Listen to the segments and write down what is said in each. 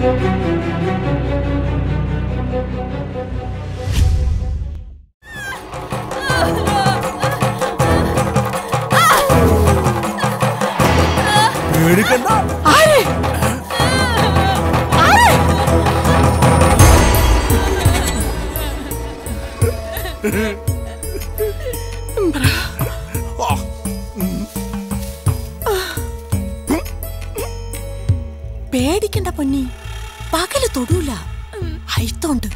പേടിക്കണ്ട പേടിക്കണ്ട പൊന്നി പകല് തൊടൂല ഹൈത്തോണ്ട്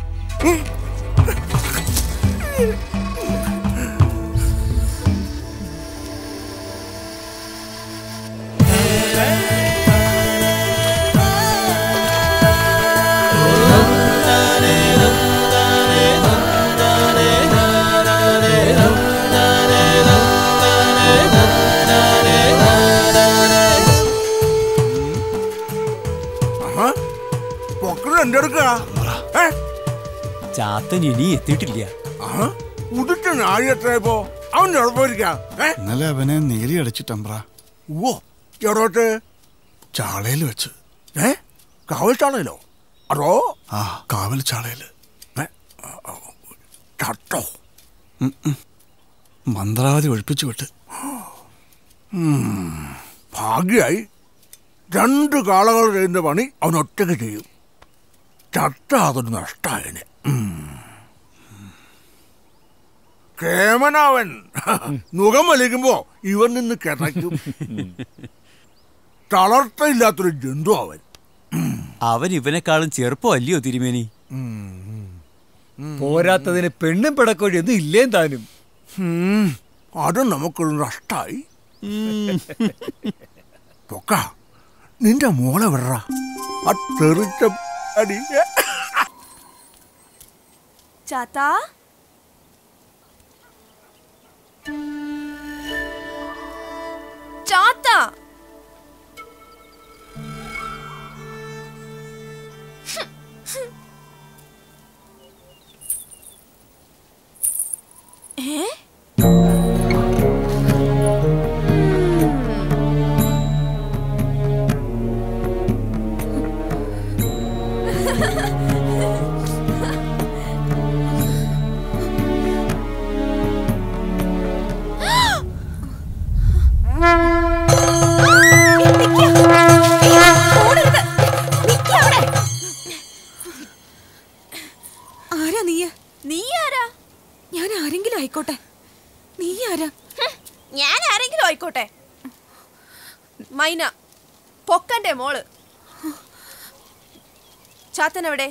പൊക്കത് എന്റെ അടുക്കാ ഏ ചാത്തൻ ഇനി എത്തിയിട്ടില്ല ആ ഉദിച്ച നാഴി എത്രയപ്പോ അവൻ ഉറപ്പിരിക്കാം ഏ ഇന്നലെ അവനെ നേരി അടച്ചിട്ടമ്പ്ര ഓ എവിടോട്ട് ചാളയിൽ വെച്ച് ഏ കാവൽച്ചാണല്ലോ അതോ ആ കാവൽ ചാളയില് ചട്ടോ മന്ത്രാവധി ഒഴിപ്പിച്ചു വിട്ട് ഭാഗ്യായി രണ്ട് കാളകൾ ചെയ്യുന്ന പണി അവൻ ഒറ്റയ്ക്ക് ചെയ്യും ചട്ട അതൊരു നഷ്ടായന് കേമനവൻ മുഖം വലിക്കുമ്പോ ഇവൻ നിന്ന് കിടക്കും തളർത്തയില്ലാത്തൊരു ജന്തു അവൻ അവൻ ഇവനെക്കാളും ചെറുപ്പമല്ലയോ തിരുമേനി പോരാത്തതിന് പെണ്ണും പിടക്കോഴിയൊന്നും ഇല്ലേ താനും ഉം, അത് നമുക്കൊരു നഷ്ടായി പൊക്ക നിന്റെ മോളെ വിടറ ആ തെറിച്ച അടി ചാത്താ ചാത്ത ഏ ആരാ നീ നീ ആരാ ഞാൻ ആരെങ്കിലും ആയിക്കോട്ടെ നീ ആരാ ഞാൻ ആരെങ്കിലും ആയിക്കോട്ടെ മൈന പൊക്കന്റെ മോള് ചാത്തൻ എവിടെ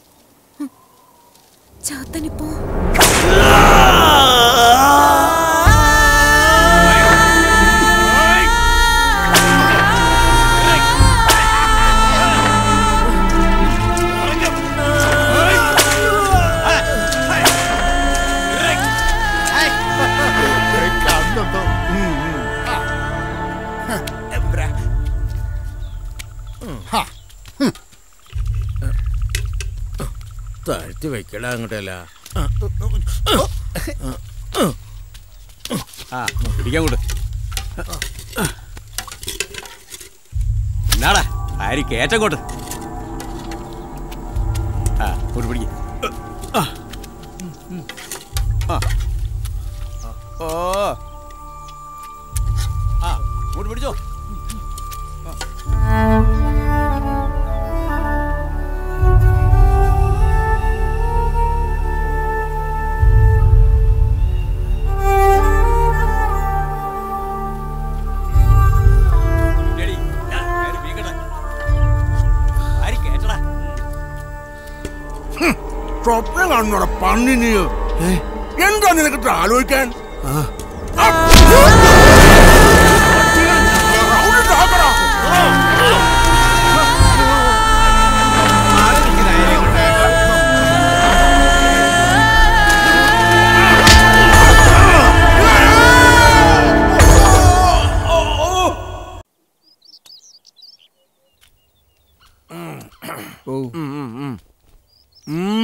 ചാത്തനിപ്പോ താഴ്ത്തി വെക്കട അങ്ങോട്ടല്ല ആ പിടിക്കാൻ കൂട് എന്നാടാ ആര് കേറ്റങ്ങോട്ട് ആ കൂട്ട് പിടിക്ക ആ ഓ ആ കൂട്ട് പിടിച്ചോ സ്വപ്നം കാണുന്നോടെ പന്നിന് എന്താ നിനക്ക് ഇത്ര ആലോചിക്കാൻ ഉം.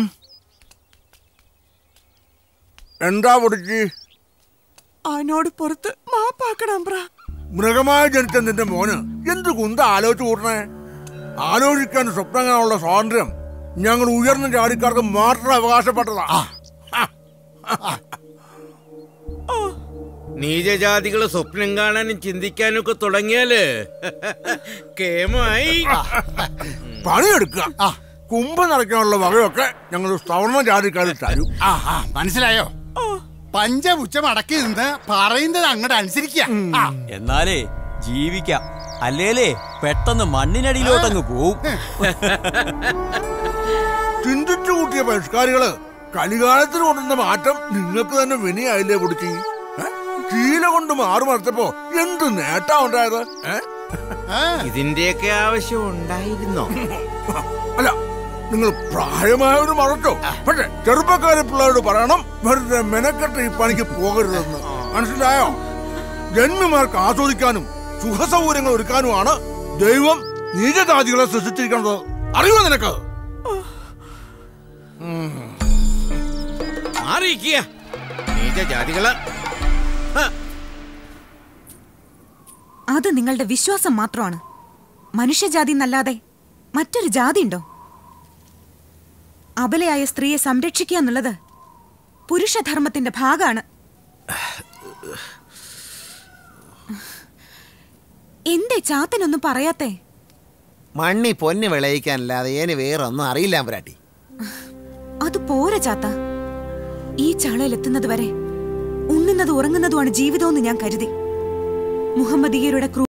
എന്താ പൊടിച്ച് അവനോട് പുറത്ത് മാപ്പാക്കണം ബ്രാ മൃഗമായി ജനിച്ച നിന്റെ മോന് എന്ത് കുന്ത ആലോചിച്ച് കൂട്ടണേ ആലോചിക്കാൻ സ്വപ്നം കാണാനുള്ള സ്വാതന്ത്ര്യം ഞങ്ങൾ ഉയർന്ന ജാതിക്കാർക്ക് മാത്രം അവകാശപ്പെട്ടതാ നീചജാതികള് സ്വപ്നം കാണാനും ചിന്തിക്കാനും ഒക്കെ തുടങ്ങിയാല് കേമായി പണിയെടുക്കുക കുംഭ നിറയ്ക്കാനുള്ള വകയൊക്കെ ഞങ്ങൾ സവർണ ജാതിക്കാരിൽ തരും ആ ആ മനസ്സിലായോ പഞ്ചപുച്ഛം അടക്കി നിന്ന് പറയുന്നത് അങ്ങോട്ട് അനുസരിക്കുക ആ, എന്നാലേ ജീവിക്കാം അല്ലേലേ പെട്ടെന്ന് മണ്ണിനടിയിലോട്ടങ്ങ് പോവും ചിന്തിച്ചു കൂട്ടിയ പരിഷ്കാരികള് കലികാലത്തിന് കൊണ്ടുവന്ന മാറ്റം നിങ്ങൾക്ക് തന്നെ വിനയായില്ലേ പൊടിച്ചി ചീല കൊണ്ട് മാറി മറിച്ചപ്പോ എന്ത് നേട്ടാ ഉണ്ടായത് ഏ? ആ, ഇതിന്റെയൊക്കെ ആവശ്യം ഉണ്ടായിരുന്നോ അല്ല നിങ്ങൾ പ്രായമായവര് മറച്ചോ പക്ഷെ ചെറുപ്പക്കാരെ പിള്ളേരോട് പറയണം വെറുതെ മെനക്കെട്ട് ഈ പണിക്ക് പോകരുതെന്ന് മനസ്സിലായോ ജന്മിമാർക്ക് ആസ്വദിക്കാനും സുഖസൗകര്യങ്ങൾ ഒരുക്കാനുമാണ് ദൈവം നീചജാതികളെ സൃഷ്ടിച്ചിരിക്കുന്നത് അറിയോ നിനക്ക് മാറിയിരിക്കുക നീചജാതികള് ഹ, അത് നിങ്ങളുടെ വിശ്വാസം മാത്രമാണ് മനുഷ്യജാതി എന്നല്ലാതെ മറ്റൊരു ജാതി ഉണ്ടോ അബലയായ സ്ത്രീയെ സംരക്ഷിക്കുക എന്നുള്ളത് പുരുഷധർമ്മത്തിന്റെ ഭാഗമാണ് എന്തേ ചാത്തനൊന്നും പറയാത്തേ മണ്ണി പൊന്ന് വിളയിക്കാനല്ലാതെ ഏന് വേറൊന്നും അറിയില്ല പ്രാട്ടി അത് പോരാ ചാത്ത ഈ ചാളയിലെത്തുന്നത് വരെ ഉണ്ണുന്നത് ഉറങ്ങുന്നതുമാണ് ജീവിതമെന്ന് ഞാൻ കരുതി മുഹമ്മദീയരുടെ ക്രൂ